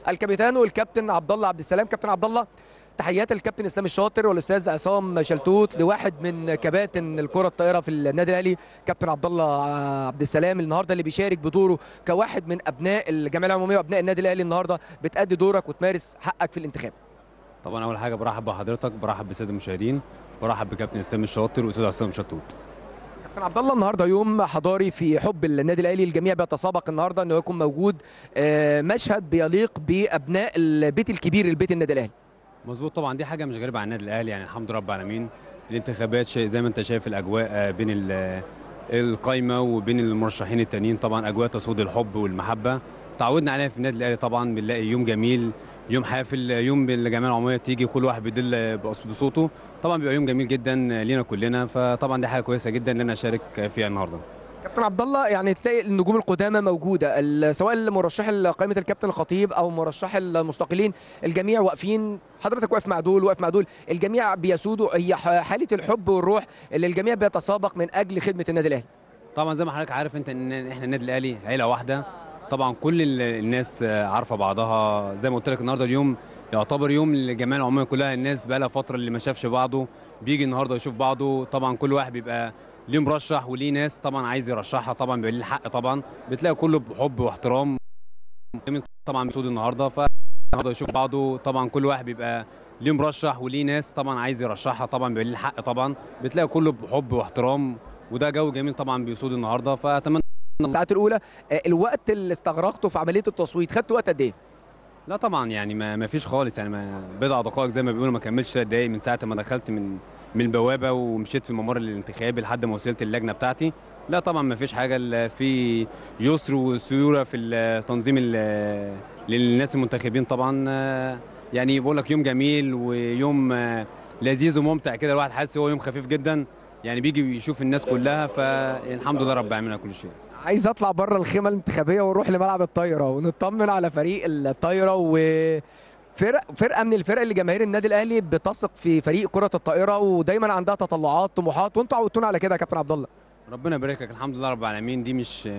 الكابتن والكابتن عبد الله عبد السلام كابتن عبد الله تحيات الكابتن اسلام الشاطر والاستاذ عصام شلتوت لواحد من كباتن الكره الطائره في النادي الاهلي كابتن عبد الله عبد السلام النهارده اللي بيشارك بدوره كواحد من ابناء الجمعيه العموميه وابناء النادي الاهلي النهارده بتأدي دورك وتمارس حقك في الانتخاب طبعا اول حاجه برحب بحضرتك برحب بالساده المشاهدين برحب بكابتن اسلام الشاطر واستاذ عصام شلتوت كابتن عبد الله النهارده يوم حضاري في حب النادي الاهلي الجميع بيتسابق النهارده انه يكون موجود آه، مشهد بيليق بابناء البيت الكبير البيت النادي الاهلي مظبوط طبعا دي حاجه مش غريبه عن النادي الاهلي يعني الحمد لله رب العالمين الانتخابات شيء زي ما انت شايف الاجواء آه، بين ال- القايمه وبين المرشحين التانيين طبعا اجواء تسود الحب والمحبه تعودنا عليها في النادي الاهلي طبعا بنلاقي يوم جميل يوم حافل يوم بالجمعيه العموميه بتيجي كل واحد بيدل بص- بصوته طبعا بيبقى يوم جميل جدا لينا كلنا فطبعا دي حاجه كويسه جدا ان انا اشارك فيها النهارده كابتن عبد الله يعني تلاقي النجوم القدامى موجوده ال- سواء المرشح قائمه الكابتن الخطيب او مرشح المستقلين الجميع واقفين حضرتك واقف مع دول واقف مع دول الجميع بيسودوا هي ح- حاله الحب والروح اللي الجميع بيتسابق من اجل خدمه النادي الاهلي طبعا زي ما حضرتك عارف انت ان احنا النادي الاهلي عيله واحده طبعا كل ال- الناس آه، عارفه بعضها زي ما قلت لك النهارده اليوم يعتبر يوم للجمعيه العموميه كلها الناس بقى لها فتره اللي ما شافش بعضه بيجي النهارده يشوف بعضه طبعا كل واحد بيبقى ليه مرشح وليه ناس طبعا عايز يرشحها طبعا بيبقى ليه الحق طبعا بتلاقي كله بحب واحترام جميل طبعا بسود النهارده فالنهارده يشوف بعضه طبعا كل واحد بيبقى ليه مرشح وليه ناس طبعا عايز يرشحها طبعا بيبقى ليه الحق طبعا بتلاقي كله بحب واحترام وده جو جميل طبعا بيسود النهارده فاتمنى الساعات الاولى آه، الوقت اللي استغرقته في عمليه التصويت خدت وقت قد ايه لا طبعا يعني ما, ما فيش خالص يعني ما بضع دقائق زي ما بيقولوا ما كملش ثلاث دقايق من ساعه ما دخلت من من البوابه ومشيت في الممر الانتخابي لحد ما وصلت اللجنه بتاعتي لا طبعا ما فيش حاجه ال- في يسر وسيوره في التنظيم ال- للناس المنتخبين طبعا آه، يعني بقول لك يوم جميل ويوم آه، لذيذ وممتع كده الواحد حاسس هو يوم خفيف جدا يعني بيجي يشوف الناس كلها فالحمد لله رب العالمين على كل شيء عايز اطلع بره الخيمه الانتخابيه ونروح لملعب الطايره ونطمن على فريق الطايره و فرق فرقه من الفرق اللي جماهير النادي الاهلي بتثق في فريق كره الطائره ودايما عندها تطلعات طموحات وانتوا عودتونا على كده يا كابتن عبد الله ربنا يبارك لك الحمد لله رب العالمين دي مش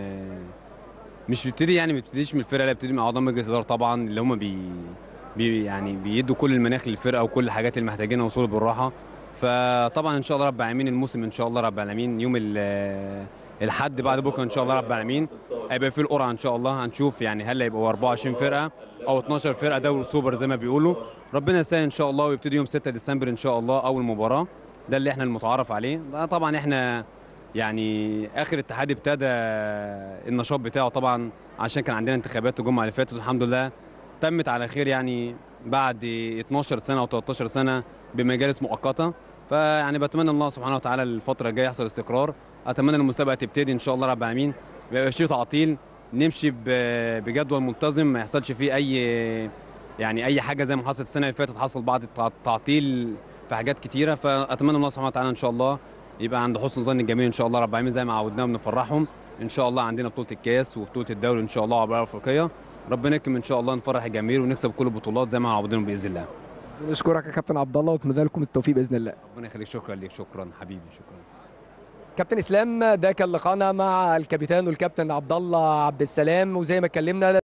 مش بتبتدي يعني ما بتبتديش من الفرقه لا بتبتدي من اعضاء مجلس الاداره طبعا اللي هم بي, بي يعني بيدوا كل المناخ للفرقه وكل الحاجات اللي محتاجينها وصول بالراحه فطبعا ان شاء الله رب العالمين الموسم ان شاء الله رب العالمين يوم ال- الحد بعد بكره ان شاء الله رب العالمين هيبقى في القرعه ان شاء الله هنشوف يعني هل هيبقوا 24 فرقه او 12 فرقه دوري سوبر زي ما بيقولوا ربنا يسهل ان شاء الله ويبتدي يوم 6 ديسمبر ان شاء الله اول مباراه ده اللي احنا المتعارف عليه ده طبعا احنا يعني اخر اتحاد ابتدى النشاط بتاعه طبعا عشان كان عندنا انتخابات الجمعه اللي فاتت والحمد لله تمت على خير يعني بعد 12 سنه او 13 سنه بمجالس مؤقته فيعني بتمنى الله سبحانه وتعالى الفتره الجايه يحصل استقرار اتمنى المسابقه تبتدي ان شاء الله رب العالمين ما يبقاش فيه تعطيل نمشي ب- بجدول منتظم ما يحصلش فيه اي يعني اي حاجه زي ما حصلت السنه اللي فاتت حصل بعض التع- تعطيل في حاجات كتيره فاتمنى الله سبحانه وتعالى ان شاء الله يبقى عند حسن ظن الجميع ان شاء الله رب العالمين زي ما عودناهم نفرحهم ان شاء الله عندنا بطوله الكاس وبطوله الدوري ان شاء الله وعبر الافريقيه ربنا يكرم ان شاء الله نفرح الجماهير ونكسب كل البطولات زي ما عودناهم باذن الله نشكرك يا كابتن عبد الله ونتمنى لكم التوفيق باذن الله ربنا يخليك شكرا ليك شكرا حبيبي شكرا كابتن اسلام ده كان لقاءنا مع الكابتن والكابتن عبد الله عبد السلام وزي ما اتكلمنا